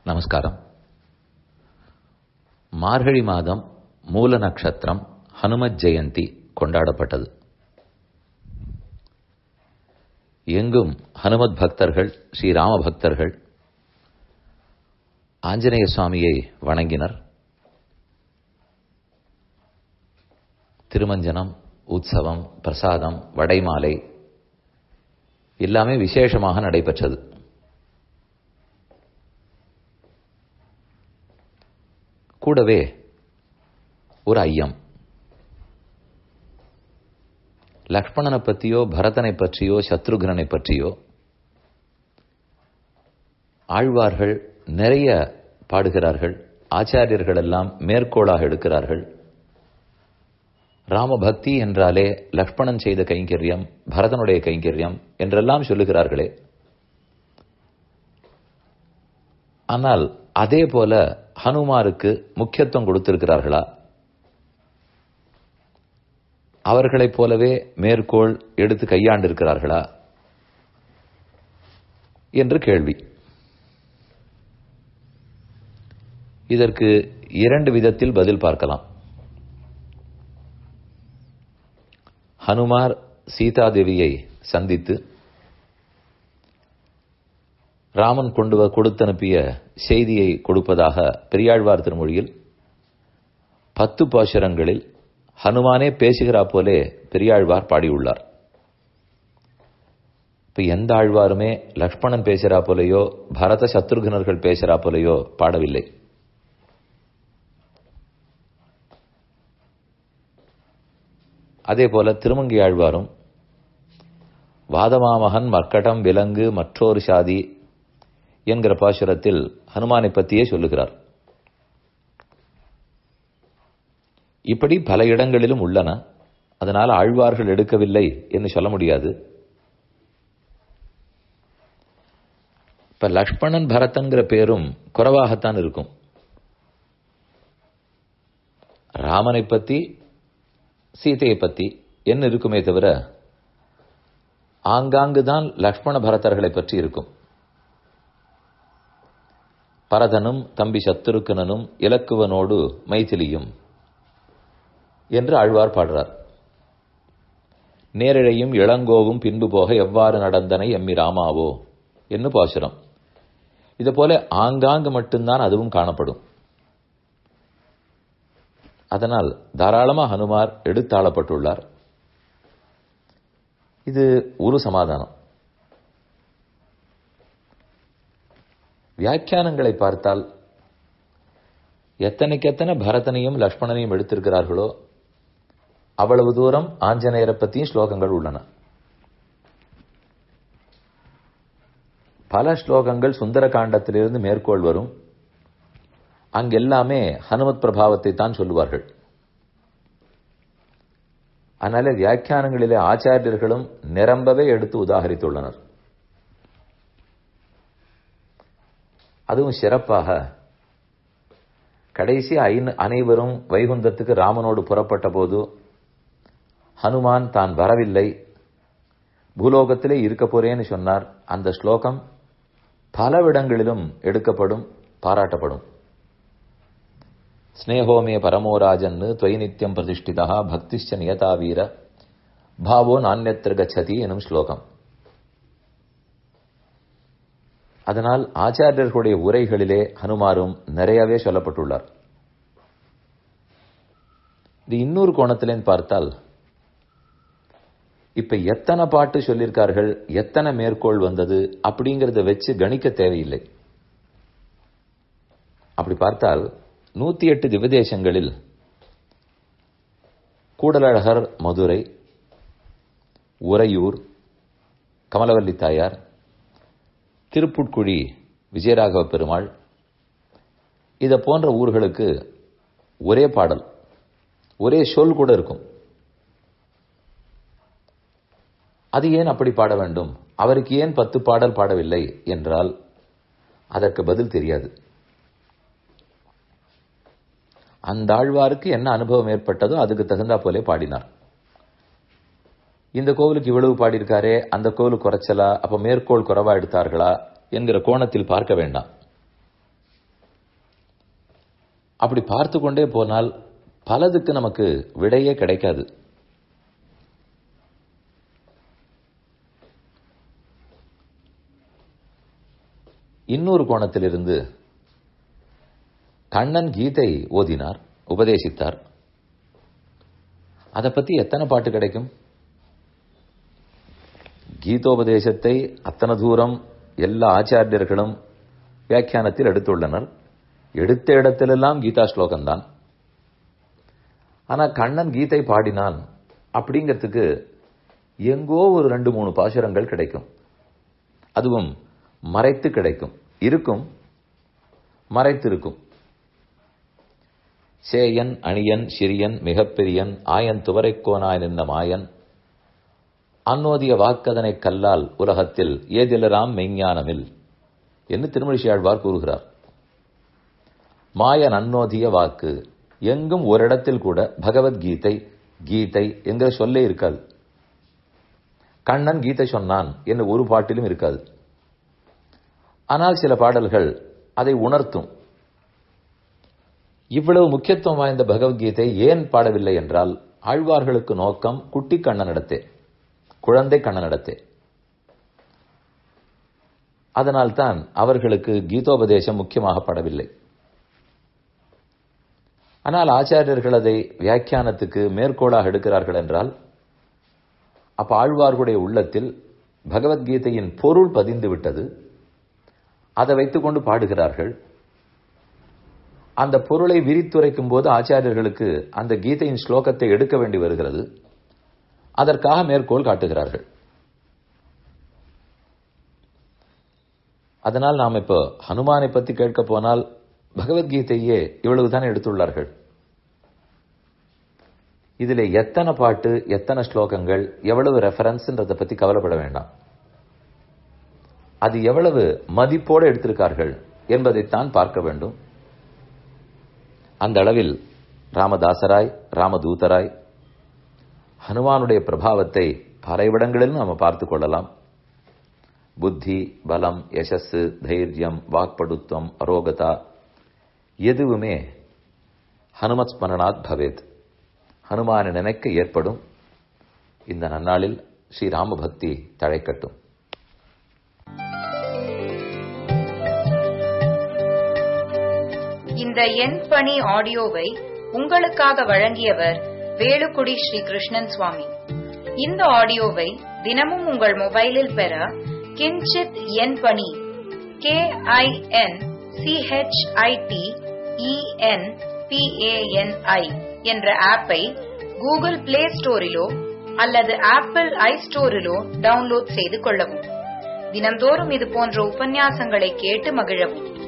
நமஸ்காரம் மார்கழி மாதம் மூல நட்சத்திரம் ஹனுமத் ஜெயந்தி கொண்டாடப்பட்டது எங்கும் ஹனுமத் பக்தர்கள் ஸ்ரீராம பக்தர்கள் ஆஞ்சநேய சுவாமியை வணங்கினர் திருமஞ்சனம் உற்சவம் பிரசாதம் வடைமாலை எல்லாமே விசேஷமாக நடைபெற்றது கூடவே ஒரு ஐயம் லக்ஷ்மணனை பற்றியோ பரதனை பற்றியோ சத்ருகனை பற்றியோ ஆழ்வார்கள் நிறைய பாடுகிறார்கள் ஆச்சாரியர்கள் எல்லாம் மேற்கோளாக எடுக்கிறார்கள் ராமபக்தி என்றாலே லக்ஷ்மணன் செய்த கைங்கரியம் பரதனுடைய கைங்கரியம் என்றெல்லாம் சொல்லுகிறார்களே ஆனால் அதே போல ஹனுமாருக்கு முக்கியத்துவம் கொடுத்திருக்கிறார்களா அவர்களைப் போலவே மேற்கோள் எடுத்து கையாண்டிருக்கிறார்களா என்று கேள்வி இதற்கு இரண்டு விதத்தில் பதில் பார்க்கலாம் ஹனுமார் சீதாதேவியை சந்தித்து ராமன் கொண்டு கொடுத்தனுப்பிய செய்தியை கொடுப்பதாக பெரியாழ்வார் திருமொழியில் பத்து பாசுரங்களில் ஹனுமானே பேசுகிறா போலே பெரியாழ்வார் பாடியுள்ளார் இப்ப எந்த ஆழ்வாருமே லக்ஷ்மணன் பேசுகிறா போலையோ பரத சத்ருகனர்கள் பேசுகிறா போலையோ பாடவில்லை அதே போல திருமங்கி ஆழ்வாரும் வாதமாமகன் மர்க்கடம் விலங்கு மற்றொரு சாதி என்கிற பாசுரத்தில் ஹனுமானை பற்றியே சொல்லுகிறார் இப்படி பல இடங்களிலும் உள்ளன அதனால் ஆழ்வார்கள் எடுக்கவில்லை என்று சொல்ல முடியாது இப்ப லக்ஷ்மணன் பரதன்கிற பேரும் குறைவாகத்தான் இருக்கும் ராமனை பத்தி சீதையை பத்தி என்ன இருக்குமே தவிர ஆங்காங்கு தான் லக்ஷ்மண பரதர்களை பற்றி இருக்கும் பரதனும் தம்பி சத்துருக்கனனும் இலக்குவனோடு மைதிலியும் என்று ஆழ்வார் பாடுறார் நேரிழையும் இளங்கோவும் பின்பு போக எவ்வாறு நடந்தனை எம்மி ராமாவோ என்று பாசுரம் இது போல ஆங்காங்கு மட்டும்தான் அதுவும் காணப்படும் அதனால் தாராளமாக ஹனுமார் எடுத்தாளப்பட்டுள்ளார் இது ஒரு சமாதானம் வியாக்கியானங்களை பார்த்தால் எத்தனைக்கு எத்தனை பரதனையும் லக்ஷ்மணனையும் எடுத்திருக்கிறார்களோ அவ்வளவு தூரம் ஆஞ்சநேயரை பற்றியும் ஸ்லோகங்கள் உள்ளன பல ஸ்லோகங்கள் சுந்தர காண்டத்திலிருந்து மேற்கோள் வரும் அங்கெல்லாமே ஹனுமத் பிரபாவத்தை தான் சொல்லுவார்கள் அதனால வியாக்கியானங்களிலே ஆச்சாரியர்களும் நிரம்பவே எடுத்து உதாகரித்துள்ளனர் அதுவும் சிறப்பாக கடைசி அனைவரும் வைகுந்தத்துக்கு ராமனோடு புறப்பட்ட போது ஹனுமான் தான் வரவில்லை பூலோகத்திலே இருக்க போறேன்னு சொன்னார் அந்த ஸ்லோகம் பலவிடங்களிலும் எடுக்கப்படும் பாராட்டப்படும் ஸ்னேகோமே பரமோராஜன் துவை நித்தியம் பிரதிஷ்டிதா பக்திஷ்ட நியதா வீர பாவோ நானியத்திர கச்சதி எனும் ஸ்லோகம் அதனால் ஆச்சாரியர்களுடைய உரைகளிலே ஹனுமாரும் நிறையவே சொல்லப்பட்டுள்ளார் இது இன்னொரு கோணத்திலேன்னு பார்த்தால் இப்ப எத்தனை பாட்டு சொல்லியிருக்கார்கள் எத்தனை மேற்கோள் வந்தது அப்படிங்கறத வச்சு கணிக்க தேவையில்லை அப்படி பார்த்தால் நூத்தி எட்டு திவதேசங்களில் கூடலழகர் மதுரை உறையூர் கமலவல்லி தாயார் திருப்புட்குழி விஜயராகவ பெருமாள் இதை போன்ற ஊர்களுக்கு ஒரே பாடல் ஒரே சொல் கூட இருக்கும் அது ஏன் அப்படி பாட வேண்டும் அவருக்கு ஏன் பத்து பாடல் பாடவில்லை என்றால் அதற்கு பதில் தெரியாது அந்த ஆழ்வாருக்கு என்ன அனுபவம் ஏற்பட்டதோ அதுக்கு தகுந்தா போலே பாடினார் இந்த கோவிலுக்கு இவ்வளவு பாடியிருக்காரே அந்த கோவிலுக்கு குறைச்சலா அப்ப மேற்கோள் குறைவா எடுத்தார்களா என்கிற கோணத்தில் பார்க்க வேண்டாம் அப்படி பார்த்து கொண்டே போனால் பலதுக்கு நமக்கு விடையே கிடைக்காது இன்னொரு கோணத்திலிருந்து கண்ணன் கீதை ஓதினார் உபதேசித்தார் அதை பத்தி எத்தனை பாட்டு கிடைக்கும் கீதோபதேசத்தை அத்தனை தூரம் எல்லா ஆச்சாரியர்களும் வியாக்கியானத்தில் எடுத்துள்ளனர் எடுத்த இடத்திலெல்லாம் கீதா ஸ்லோகம்தான் ஆனா கண்ணன் கீதை பாடினான் அப்படிங்கிறதுக்கு எங்கோ ஒரு ரெண்டு மூணு பாசுரங்கள் கிடைக்கும் அதுவும் மறைத்து கிடைக்கும் இருக்கும் மறைத்திருக்கும் சேயன் அணியன் சிறியன் மிகப்பெரியன் ஆயன் துவரைக்கோனாய் நின்ற மாயன் அன்னோதிய வாக்கதனை கல்லால் உலகத்தில் ஏதிலராம் மெஞ்ஞானமில் என்று திருமழிஷியாழ்வார் கூறுகிறார் மாயன் அன்னோதிய வாக்கு எங்கும் ஒரு இடத்தில் கூட பகவத்கீதை கீதை என்கிற சொல்லே இருக்காது கண்ணன் கீதை சொன்னான் என்று ஒரு பாட்டிலும் இருக்காது ஆனால் சில பாடல்கள் அதை உணர்த்தும் இவ்வளவு முக்கியத்துவம் வாய்ந்த பகவத்கீதை ஏன் பாடவில்லை என்றால் ஆழ்வார்களுக்கு நோக்கம் குட்டி கண்ணனிடத்தே குழந்தை கண்ணனிடத்தே அதனால்தான் அவர்களுக்கு கீதோபதேசம் முக்கியமாக படவில்லை ஆனால் ஆச்சாரியர்கள் அதை வியாக்கியானத்துக்கு மேற்கோளாக எடுக்கிறார்கள் என்றால் அப்ப ஆழ்வார்களுடைய உள்ளத்தில் பகவத்கீதையின் பொருள் பதிந்து விட்டது அதை வைத்துக்கொண்டு பாடுகிறார்கள் அந்த பொருளை விரித்துரைக்கும் போது ஆச்சாரியர்களுக்கு அந்த கீதையின் ஸ்லோகத்தை எடுக்க வேண்டி வருகிறது அதற்காக மேற்கோள் காட்டுகிறார்கள் அதனால் நாம் இப்போ ஹனுமானை பத்தி கேட்க போனால் பகவத்கீதையே இவ்வளவுதான் எடுத்துள்ளார்கள் இதில் எத்தனை பாட்டு எத்தனை ஸ்லோகங்கள் எவ்வளவு ரெஃபரன்ஸ்ன்றதை பத்தி கவலைப்பட வேண்டாம் அது எவ்வளவு மதிப்போடு எடுத்திருக்கார்கள் என்பதைத்தான் பார்க்க வேண்டும் அந்த அளவில் ராமதாசராய் ராமதூதராய் ஹனுமானுடைய பிரபாவத்தை பல இடங்களிலும் நாம் பார்த்துக் கொள்ளலாம் புத்தி பலம் யசஸ் தைரியம் வாக்படுத்துவம் அரோகதா எதுவுமே ஹனுமத் ஸ்மரணாத் பவேத் ஹனுமானை நினைக்க ஏற்படும் இந்த நன்னாளில் ஸ்ரீராம பக்தி தழைக்கட்டும் இந்த எண் பணி ஆடியோவை உங்களுக்காக வழங்கியவர் வேலுக்குடி ஸ்ரீ கிருஷ்ணன் சுவாமி இந்த ஆடியோவை தினமும் உங்கள் மொபைலில் பெற கிஞ்சித் எண் பணி கே ஐ என் சிஹெச்ஐடி இஎன் பிஏஎன்ஐ என்ற ஆப்பை கூகுள் பிளே ஸ்டோரிலோ அல்லது ஆப்பிள் ஐ ஸ்டோரிலோ டவுன்லோட் செய்து கொள்ளவும் தினம்தோறும் இது போன்ற உபன்யாசங்களை கேட்டு மகிழவும்